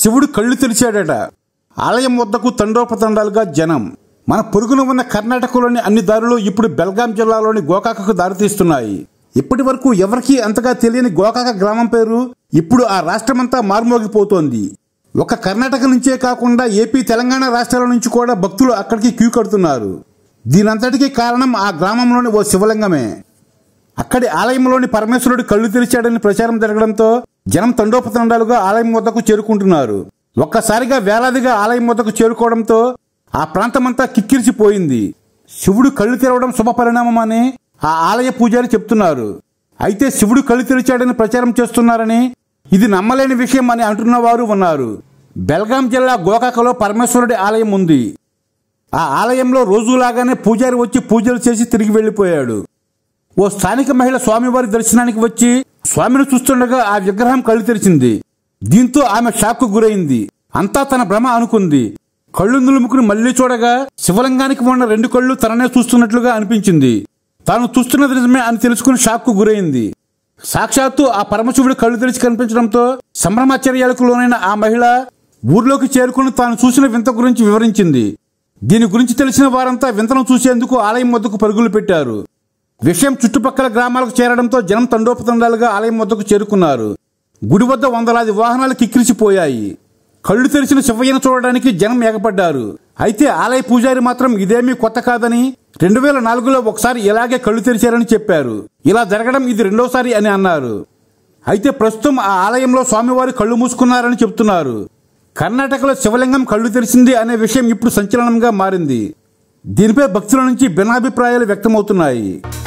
శివుడు కళ్ళు తెరిచాడట ఆలయం వద్దకు తండోపతండాలుగా జనం మన పొరుగున ఉన్న కర్ణాటకలోని అన్ని దారులు ఇప్పుడు బెల్గాం జిల్లాలోని గోకాకకు దారితీస్తున్నాయి ఇప్పటి వరకు ఎవరికీ అంతగా తెలియని గోకాక గ్రామం పేరు ఇప్పుడు ఆ రాష్ట్రమంతా మారుమోగిపోతోంది ఒక కర్ణాటక నుంచే కాకుండా ఏపీ తెలంగాణ రాష్ట్రాల నుంచి కూడా భక్తులు అక్కడికి క్యూ కడుతున్నారు దీనంతటికీ కారణం ఆ గ్రామంలోని ఓ శివలింగమే అక్కడి ఆలయంలోని పరమేశ్వరుడు కళ్ళు తెరిచాడని ప్రచారం జరగడంతో జనం తండోపతండాలుగా ఆలయం వద్దకు చేరుకుంటున్నారు ఒక్కసారిగా వేలాదిగా ఆలయం వద్దకు చేరుకోవడంతో ఆ ప్రాంతమంతా కిక్కిరిసిపోయింది శివుడు కళ్ళు తెరవడం శుభ పరిణామమని ఆ ఆలయ పూజారి చెప్తున్నారు అయితే శివుడు కళ్ళు తెరిచాడని ప్రచారం చేస్తున్నారని ఇది నమ్మలేని విషయం అని అంటున్న వారు ఉన్నారు బెల్గాం జిల్లా గోకాకలో పరమేశ్వరుడి ఆలయం ఉంది ఆ ఆలయంలో రోజులాగానే పూజారి వచ్చి పూజలు చేసి తిరిగి వెళ్లిపోయాడు ఓ స్థానిక మహిళ స్వామివారి దర్శనానికి వచ్చి స్వామిని చూస్తుండగా ఆ విగ్రహం కళ్ళు తెరిచింది దీంతో ఆమె షాక్కు గురైంది అంతా తన భ్రమ అనుకుంది కళ్ళు నులుముకుని మళ్లీ చూడగా శివలింగానికి ఉన్న రెండు కళ్ళు తననే చూస్తున్నట్లుగా అనిపించింది తాను చూస్తున్నది నిజమే అని తెలుసుకుని షాక్కు గురైంది సాక్షాత్తు ఆ పరమశివుడు కళ్ళు తెరిచి కనిపించడంతో సంభ్రమాచర్యాలకు లోనైన ఆ మహిళ ఊర్లోకి చేరుకుని తాను చూసిన వింత గురించి వివరించింది దీని గురించి తెలిసిన వారంతా వింతను చూసేందుకు ఆలయం వద్దకు పరుగులు పెట్టారు విషయం చుట్టుపక్కల గ్రామాలకు చేరడంతో జనం తండోపతండాలుగా ఆలయం వద్దకు చేరుకున్నారు గుడి వద్ద వందలాది వాహనాలు కిక్కిరిసిపోయాయి కళ్ళు తెరిచిన శివయ్యను చూడడానికి జనం ఏగపడ్డారు అయితే ఆలయ పూజారి మాత్రం ఇదేమీ కొత్త కాదని రెండు వేల నాలుగులో ఒకసారి ఇలాగే కళ్ళు తెరిచారని చెప్పారు ఇలా జరగడం ఇది రెండోసారి అని అన్నారు అయితే ప్రస్తుతం ఆ ఆలయంలో స్వామివారు కళ్ళు మూసుకున్నారని చెప్తున్నారు కర్ణాటకలో శివలింగం కళ్ళు తెరిచింది అనే విషయం ఇప్పుడు సంచలనంగా మారింది దీనిపై భక్తుల నుంచి భిన్నాభిప్రాయాలు వ్యక్తమవుతున్నాయి